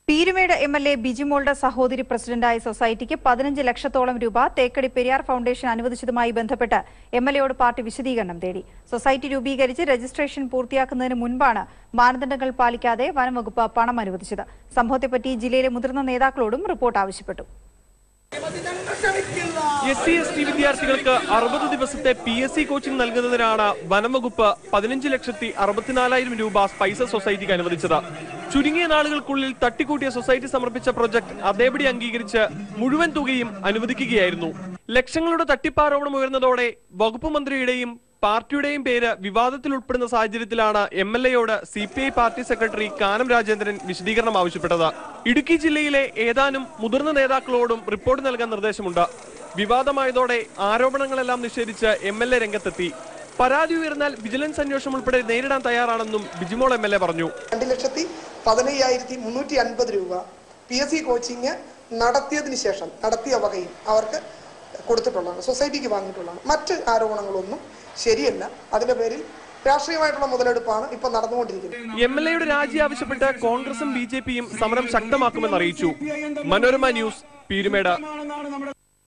Peermade M L A ബിജിമോളുടെ സഹോദരി പ്രസിഡന്റായ സൊസൈറ്റിക്ക് പതിനഞ്ച് ലക്ഷത്തോളം രൂപ തേക്കടി പെരിയാർ ഫൗണ്ടേഷൻ അനുവദിച്ചതുമായി ബന്ധപ്പെട്ട് എം എൽ എയോട് പാർട്ടി വിശദീകരണം തേടി സൊസൈറ്റി രൂപീകരിച്ച് രജിസ്ട്രേഷൻ പൂർത്തിയാക്കുന്നതിന് മുൻപാണ് മാനദണ്ഡങ്ങൾ പാലിക്കാതെ വനംവകുപ്പ് പണം അനുവദിച്ചത് സംഭവത്തെപ്പറ്റി ജില്ലയിലെ മുതിർന്ന നേതാക്കളോടും റിപ്പോർട്ട് ആവശ്യപ്പെട്ടു എസ് സി എസ് ടി വിദ്യാർത്ഥികൾക്ക് അറുപത് ദിവസത്തെ പി എസ് സി കോച്ചിംഗ് നൽകുന്നതിനാണ് വനംവകുപ്പ് പതിനഞ്ച് ലക്ഷത്തി അറുപത്തിനാലായിരം രൂപ സ്പൈസസ് സൊസൈറ്റിക്ക് അനുവദിച്ചത് ചുരുങ്ങിയ നാളുകൾക്കുള്ളിൽ തട്ടിക്കൂട്ടിയ സൊസൈറ്റി സമർപ്പിച്ച പ്രൊജക്ട് അതേപടി അംഗീകരിച്ച് മുഴുവൻ തുകയും അനുവദിക്കുകയായിരുന്നു ലക്ഷങ്ങളുടെ തട്ടിപ്പാരോപണം ഉയർന്നതോടെ വകുപ്പ് മന്ത്രിയുടെയും പാർട്ടിയുടെയും പേര് വിവാദത്തിൽ ഉൾപ്പെടുന്ന സാഹചര്യത്തിലാണ് എം എൽ എയോട് C P I party secretary Kanam Rajendran വിശദീകരണം ആവശ്യപ്പെട്ടത് ഇടുക്കി ജില്ലയിലെ ഏതാനും മുതിർന്ന നേതാക്കളോടും റിപ്പോർട്ട് നൽകാൻ നിർദ്ദേശമുണ്ട് വിവാദമായതോടെ ആരോപണങ്ങളെല്ലാം നിഷേധിച്ച് എം എൽ എ രംഗത്തെത്തി പരാതി ഉയർന്നാൽ വിജിലൻസ് അന്വേഷണം ഉൾപ്പെടെ നേരിടാൻ തയ്യാറാണെന്നും ബിജിമോൾ എം എൽ എ പറഞ്ഞു രണ്ട് ലക്ഷത്തി പതിനയ്യായിരത്തി മുന്നൂറ്റി അൻപത് രൂപ പി എസ് സി കോച്ചിങ് നടത്തിയതിന് ശേഷം നടത്തിയ വകയിൽ അവർക്ക് കൊടുത്തിട്ടുള്ളതാണ് സൊസൈറ്റിക്ക് വാങ്ങിയിട്ടുള്ളതാണ് മറ്റ് ആരോപണങ്ങളൊന്നും ശരിയല്ല അതിന്റെ പേരിൽ രാഷ്ട്രീയമായിട്ടുള്ള മുതലെടുപ്പാണ് ഇപ്പൊ നടന്നുകൊണ്ടിരിക്കുന്നത് എം എൽ എയുടെ രാജി ആവശ്യപ്പെട്ട് കോൺഗ്രസും ബി ജെ പിയും സമരം ശക്തമാക്കുമെന്ന് അറിയിച്ചു മനോരമ ന്യൂസ് പീരുമേട്